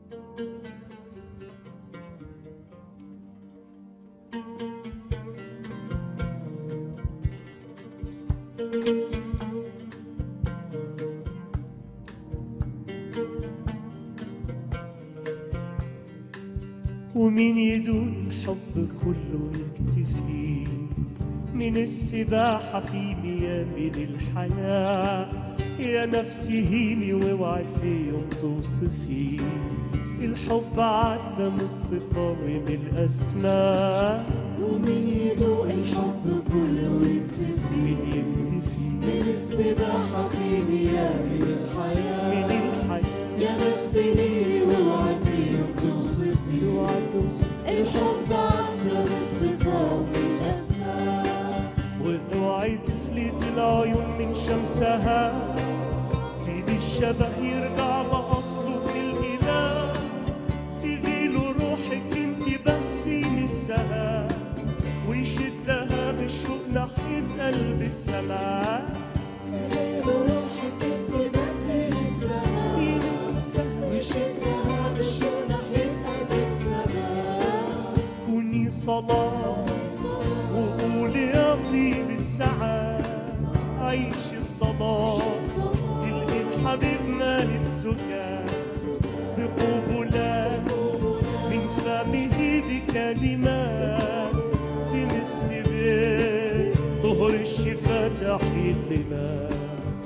ومين يدون الحب كله يكتفي من السباحة في مياه الحياة يا نفسي هيمي واوعي في يوم توصفي الحب عدى من الصفة ومن الأسماء ومن يدوق الحب كله يكتفي مين يكتفي من السباحة في مياه من الحياة الحياة يا نفسي ليلي واوعي في يوم توصفي اوعى توصف الحب عدى بالصفة والأسماء واوعي تفلت العيون من شمسها سيبي الشبه يرجع لأصله في الإله سيبي له روحك انت بس يمسها ويشدها بالشوق ناحية قلب السماء سيبي روحك انت بس للسماء يمسها وشدها بالشوق ناحية قلب السماء كوني صلاة وقولي يا طيب الساعات عيش الصلاة تلقي الحبيب مال السكات بقبلات من فمه بكلمات تمس بيه طهر الشفا تحيي اللمات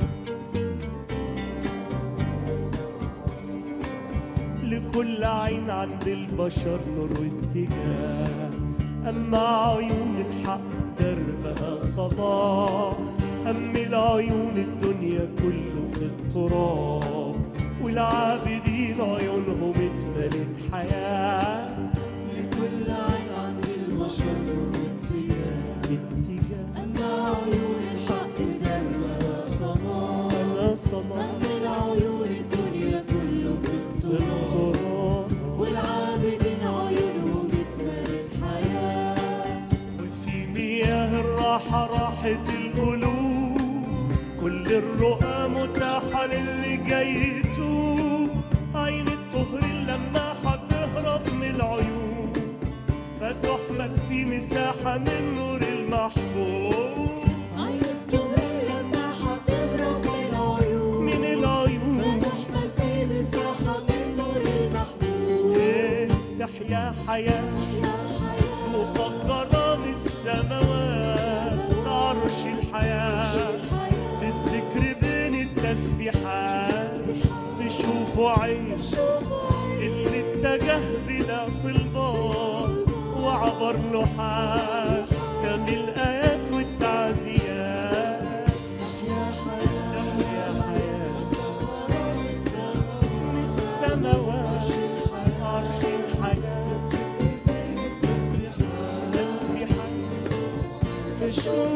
لكل عين عند البشر نور واتجاه أما عيون الحق دربها صباح هم العيون الدنيا كله في التراب والعابدين عيونهم اتملت حياة لكل عين عند البشر نور واتجاه اتجاه أما عيون الحق دربها صلاة أنا صلاة من عيون الدنيا كله في التراب التراب والعابدين عيونهم اتملت حياة وفي مياه الراحة راحة القلوب كل الرؤى متاحة للي جاي يتوب عين الطهر لما هتهرب من العيون فتحمل في مساحة من نور المحبوب عين الطهر لما هتهرب من العيون من العيون فتحمل في مساحة من نور المحبوب إيه، تحيا حياة يا حياة مصغرة من السماوات عرش الحياة في الذكر بين التسبيحات تشوفوا عين اللي اتجه بلا طلبات وعبر لوحات كامل الآيات والتعزيات يا حياة يا حياة صغرى السماء في السماوات عرش الحياة الذكر بين التسبيحات تسبيحات تشوف